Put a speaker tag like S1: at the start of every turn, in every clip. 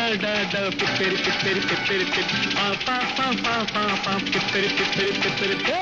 S1: டா டா பிப்பெரி பிப்பெரி பிப்பெரி பிப் பா பா பா பா பா பா பிப்பெரி பிப்பெரி பிப்பெரி போ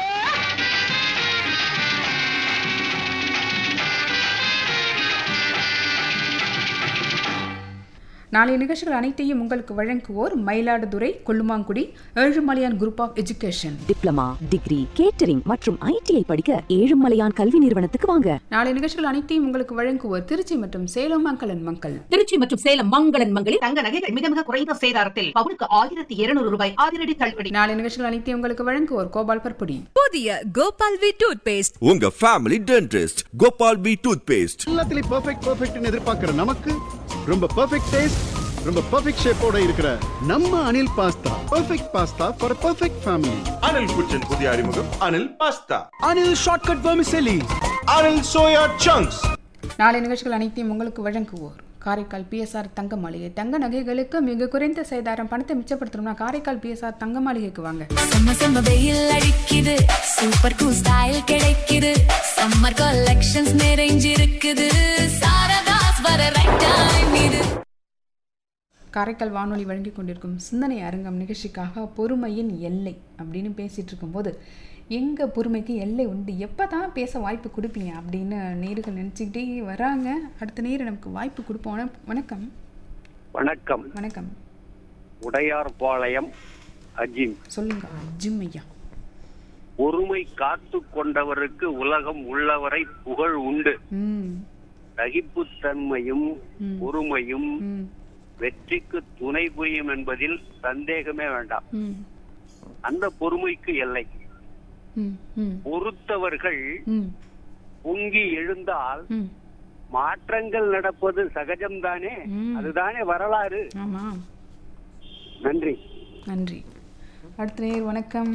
S2: நாளைய நிகழ்ச்சிகள் அனைத்தையும் உங்களுக்கு வழங்குவோர் Mayiladuthurai Kollumangudi Ezhumalaiyan group of education
S3: diploma degree catering மற்றும் ஐடிஐ படிக்க ஏழுமலையான் கல்வி நிறுவனத்துக்கு வாங்க
S2: நாளைய நிகழ்ச்சிகள் அனைத்தையும் உங்களுக்கு வழங்குவோர் திருச்சி மற்றும் சேலம் மக்களன் மக்கள்
S4: திருச்சி மற்றும் சேலம் மங்களன் மங்களில்
S5: தங்க நகைகள் மிக மிக குறைந்த சேதாரத்தில் பவுனுக்கு ஆயிரத்தி இருநூறு ரூபாய் அதிரடி தள்ளுபடி
S2: நாளைய நிகழ்ச்சிகள் அனைத்தையும் உங்களுக்கு வழங்குவோர் கோபால் பற்புடி
S6: புதிய கோபால் வி டூத் பேஸ்ட்
S7: உங்க family dentist Gopal B toothpaste
S8: எல்லாத்துலயும் பெர்ஃபெக்ட் பெர்ஃபெக்ட்னு எதிர்பார்க்கிற நமக்கு ரொம்ப பெர்ஃபெக்ட் டேஸ்ட் ரொம்ப பெர்ஃபெக்ட் ஷேப்போட இருக்கிற நம்ம Anil pasta perfect pasta for perfect family
S9: Anil kitchen புதிய அறிமுகம் Anil pasta
S8: Anil shortcut vermicelli
S9: Anil soya chunks
S2: நாளைய நிகழ்ச்சிகள் அனைத்தையும் உங்களுக்கு வழங்குவோர் காரைக்கால் பிஎஸ்ஆர் தங்க மாளிகை தங்க நகைகளுக்கு மிக குறைந்த சேதாரம் பணத்தை மிச்சப்படுத்தணும்னா காரைக்கால் பிஎஸ்ஆர் தங்க மாளிகைக்கு வாங்க
S6: செம்ம செம்ம வெயில் அடிக்குது சூப்பர் கூல் ஸ்டைல் கிடைக்குது சம்மர் கலெக்ஷன்ஸ் நிறைஞ்சிருக்குது சாரதாஸ் வர ரைட் டைம் இது
S2: காரைக்கால் வானொலி வழங்கி கொண்டிருக்கும் சிந்தனை அரங்கம் நிகழ்ச்சிக்காக பொறுமையின் எல்லை அப்படின்னு பேசிட்டு இருக்கும்போது எங்க பொறுமைக்கு எல்லை உண்டு எப்போ தான் பேச வாய்ப்பு கொடுப்பீங்க அப்படின்னு நேர்கள் நினச்சிக்கிட்டே வராங்க அடுத்த நேரம் நமக்கு வாய்ப்பு கொடுப்போம் வண- வணக்கம்
S10: வணக்கம்
S2: வணக்கம்
S10: உடையார்பாளையம் அஜிம்
S2: சொல்லுங்க ஜிம் ஐயா
S10: பொறுமை காத்து கொண்டவருக்கு உலகம் உள்ளவரை புகழ் உண்டு
S2: ம்
S10: சகிப்புத்தன்மையும்
S2: ம்.
S10: பொறுமையும்
S2: ம்
S10: வெற்றிக்கு துணை புரியும் என்பதில் சந்தேகமே வேண்டாம்
S2: ம்
S10: அந்த பொறுமைக்கு எல்லை
S2: ம் ம்
S10: பொறுத்தவர்கள்
S2: ம்
S10: பொங்கி எழுந்தால்
S2: ம்
S10: மாற்றங்கள் நடப்பது சகஜம்தானே
S2: ம்.
S10: அதுதானே வரலாறு
S2: ஆமாம்
S10: நன்றி
S2: நன்றி அடுத்த நேர் வணக்கம்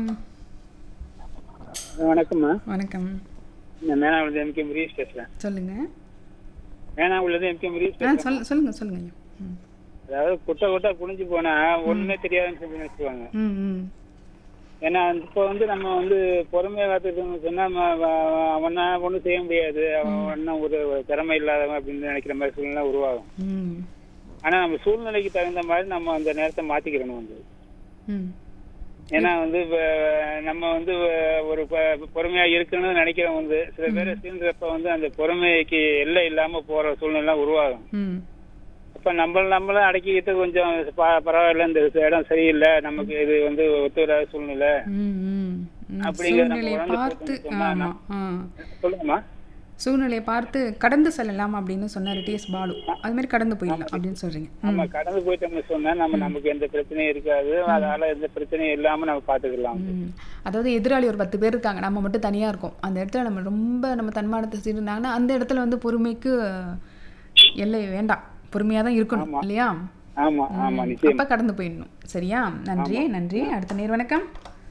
S11: வணக்கம்மா
S2: வணக்கம்
S11: நான் மேனாவிலிருந்து எம் கே முரீஷ் பேசுறேன்
S2: சொல்லுங்க
S11: மேனாவிலிருந்து எம் கே முரீஷ்
S2: ஆ
S11: பேசுறேன்
S2: சொல் சொல்லுங்க சொல்லுங்க ஐயா ம்
S11: அதாவது குட்டை குட்டை குனிஞ்சு போனா ஒண்ணுமே தெரியாதுன்னு சொல்லி நினைச்சுவாங்க
S2: ம் ம்
S11: ஏன்னா இப்போ வந்து நம்ம வந்து பொறுமையா காத்துட்டு சொன்னா ம- வ- அவனா ஒண்ணும் செய்ய முடியாது அவன் ஒன்னும் ஒரு ஒரு திறமை இல்லாதவன் அப்படின்னு நினைக்கிற மாதிரி சூழ்நிலை உருவாகும்
S2: ம்
S11: ஆனா நம்ம சூழ்நிலைக்கு தகுந்த மாதிரி நம்ம அந்த நேரத்தை மாத்திக்கிறணும் வந்து
S2: ம்
S11: ஏன்னா வந்து இப்ப நம்ம வந்து ஒரு ப- பொறுமையா இருக்கணும்னு நினைக்கிறவங்க வந்து சில பேர் சீன்றப்ப வந்து அந்த பொறுமைக்கு எல்லை இல்லாம போற சூழ்நிலை உருவாகும்
S2: ம்
S11: இப்ப நம்ம நம்மளும் அடக்கிக்கிட்டு கொஞ்சம் ப- பரவாயில்ல இந்த இடம் சரியில்லை நமக்கு இது வந்து ஒத்து வராத சூழ்நிலை
S2: ம், ம், ம்.
S11: அப்படிங்கிற நம்ம
S2: சூழ்நிலையை
S11: உணர்ந்து
S2: பார்த்து
S11: புரிஞ்சுக்கிட்டோம்னா
S2: ஆமா ஆ
S11: சொல்லுங்கம்மா
S2: சூழ்நிலையை பார்த்து கடந்து செல்லலாம் அப்படின்னு சொன்னார் டிஎஸ் பாலு அது மாதிரி கடந்து போயிடலாம் அப்படின்னு சொல்றீங்க ம்,
S11: நம்ம கடந்து போயிட்டோம்னு சொன்னா நம்ம நமக்கு எந்த பிரச்சனையும் இருக்காது அதனால எந்த பிரச்சனையும் இல்லாம நம்ம பாத்துக்கலாம்
S2: ம். அதாவது எதிராளி ஒரு பத்து பேர் இருக்காங்க நம்ம மட்டும் தனியா இருக்கோம் அந்த இடத்துல நம்ம ரொம்ப நம்ம தன்மானத்தை சீர்ந்தாங்கன்னா அந்த இடத்துல வந்து பொறுமைக்கு அஹ், எல்லை வேண்டாம் பொறுமையா தான் இருக்கணும் இல்லையா
S11: ஆமா ஆமா
S2: ம்,
S11: நிச்சயம்
S2: அப்ப கடந்து போயிடணும் சரியா நன்றி நன்றி அடுத்த நேர் வணக்கம்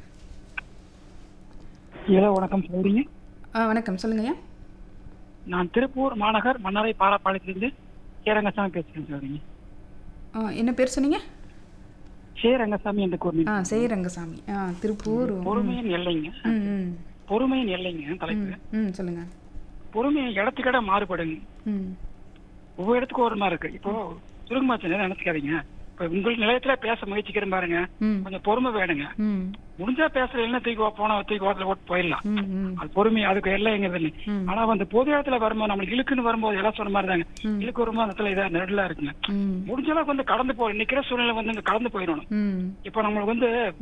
S12: ஹலோ வணக்கம் சொல்றீங்க
S2: ஆ வணக்கம் சொல்லுங்க ஐயா
S12: நான் திருப்பூர் மாநகர் மன்னாரை பாலப்பாளையத்திலிருந்து சேரங்கசாமி பேசுறேன் சொல்றீங்க
S2: ஆ, என்ன பேர் சொன்னீங்க
S12: சேரங்கசாமி என்ற கூர்மி
S2: ஆ சேரங்கசாமி ஆ திருப்பூர் ம்.
S12: பொறுமையின் எல்லைங்க
S2: ம் ம்
S12: பொறுமையின் எல்லைங்க தலைப்பு
S2: ம் சொல்லுங்க
S12: பொறுமை இடத்துக்கிட மாறுபடுங்க
S2: ம்
S12: ஒவ்வொரு இடத்துக்கும் ஒரு மாதிரி இருக்கு இப்போ சுருங்கமா சொன்னா நினைச்சுக்காதீங்க இப்போ உங்கள் நிலையத்துல பேச முயற்சிக்கிறேன் பாருங்க
S2: ம்
S12: கொஞ்சம் பொறுமை வேணுங்க
S2: ம்
S12: முடிஞ்சா பேசுற என்ன தூக்கி வா- போனா தூக்கி ஓரத்துல ஓட்டு போயிடலாம்
S2: ம் ம்
S12: அது பொறுமை அதுக்கு எல்லைங்கிறது இல்லை
S2: ம்.
S12: ஆனா அந்த பொது இடத்துல வரும்போது நம்மளுக்கு இழுக்குன்னு வரும்போது எல்லாம் சொன்ன மாதிரி தாங்க
S2: ம்.
S12: இழுக்கு வரும்போது அந்த இடத்துல இதா நெருடலா இருக்குங்க
S2: ம்
S12: முடிஞ்ச அளவுக்கு வந்து கடந்து போ நிக்கிற சூழ்நிலை வந்து இங்க கடந்து போயிடணும்
S2: ம்
S12: இப்போ நம்மளுக்கு வந்து